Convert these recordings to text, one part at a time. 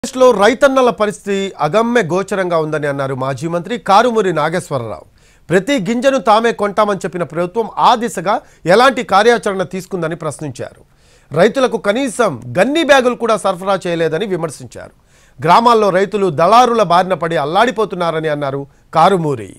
లో రైతన్నల పరిస్థితి అగమ్య గోచరంగా ఉందని అన్నారు మాజీ మంత్రి కారుమూరి నాగేశ్వరరావు ప్రతి గింజను తామే కొంటామని చెప్పిన ప్రభుత్వం ఆ దిశగా ఎలాంటి కార్యాచరణ తీసుకుందని ప్రశ్నించారు రైతులకు కనీసం గన్ని బ్యాగులు కూడా సరఫరా చేయలేదని విమర్శించారు గ్రామాల్లో రైతులు దళారుల బారిన పడి అల్లాడిపోతున్నారని అన్నారు కారుమూరి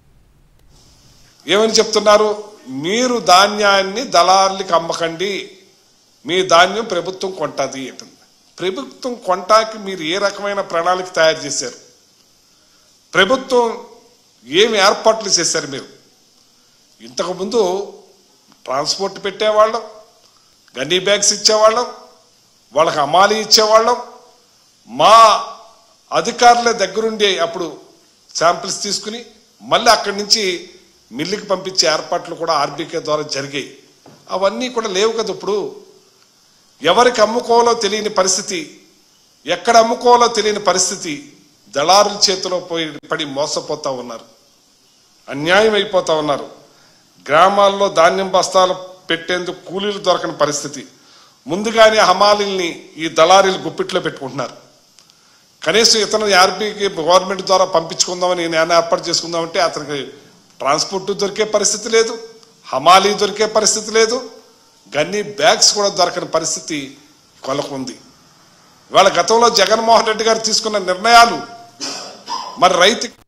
ఏమని చెప్తున్నారు మీరు ధాన్యాన్ని దళారులకి అమ్మకండి మీ ధాన్యం ప్రభుత్వం కొంటది అంటుంది ప్రభుత్వం కొంటాకి మీరు ఏ రకమైన ప్రణాళిక తయారు చేశారు ప్రభుత్వం ఏమి ఏర్పాట్లు చేశారు మీరు ఇంతకుముందు ట్రాన్స్పోర్ట్ పెట్టేవాళ్ళం గన్నీ బ్యాగ్స్ ఇచ్చేవాళ్ళం వాళ్ళకి అమాలి ఇచ్చేవాళ్ళం మా అధికారుల దగ్గరుండి అప్పుడు శాంపిల్స్ తీసుకుని మళ్ళీ అక్కడి నుంచి మిల్లుకి పంపించే ఏర్పాట్లు కూడా ఆర్బీకే ద్వారా జరిగాయి అవన్నీ కూడా లేవు కదా ఇప్పుడు ఎవరికి అమ్ముకోవాలో తెలియని పరిస్థితి ఎక్కడ అమ్ముకోవాలో తెలియని పరిస్థితి దళారుల చేతిలో పోయి పడి మోసపోతా ఉన్నారు అన్యాయం అయిపోతా ఉన్నారు గ్రామాల్లో ధాన్యం బస్తాలు పెట్టేందుకు కూలీలు దొరకని పరిస్థితి ముందుగానే హమాలీల్ని ఈ దళారీలు గుప్పిట్లో పెట్టుకుంటున్నారు కనీసం ఇతను ఆర్బీకి గవర్నమెంట్ ద్వారా పంపించుకుందామని నేను ఏర్పాటు చేసుకుందామంటే అతనికి ట్రాన్స్పోర్ట్ దొరికే పరిస్థితి లేదు హమాలీ దొరికే పరిస్థితి లేదు గన్నీ బ్యాగ్స్ కూడా దొరకని పరిస్థితి కొలకుంది ఇవాళ గతంలో జగన్మోహన్ రెడ్డి గారు తీసుకున్న నిర్ణయాలు మరి రైతు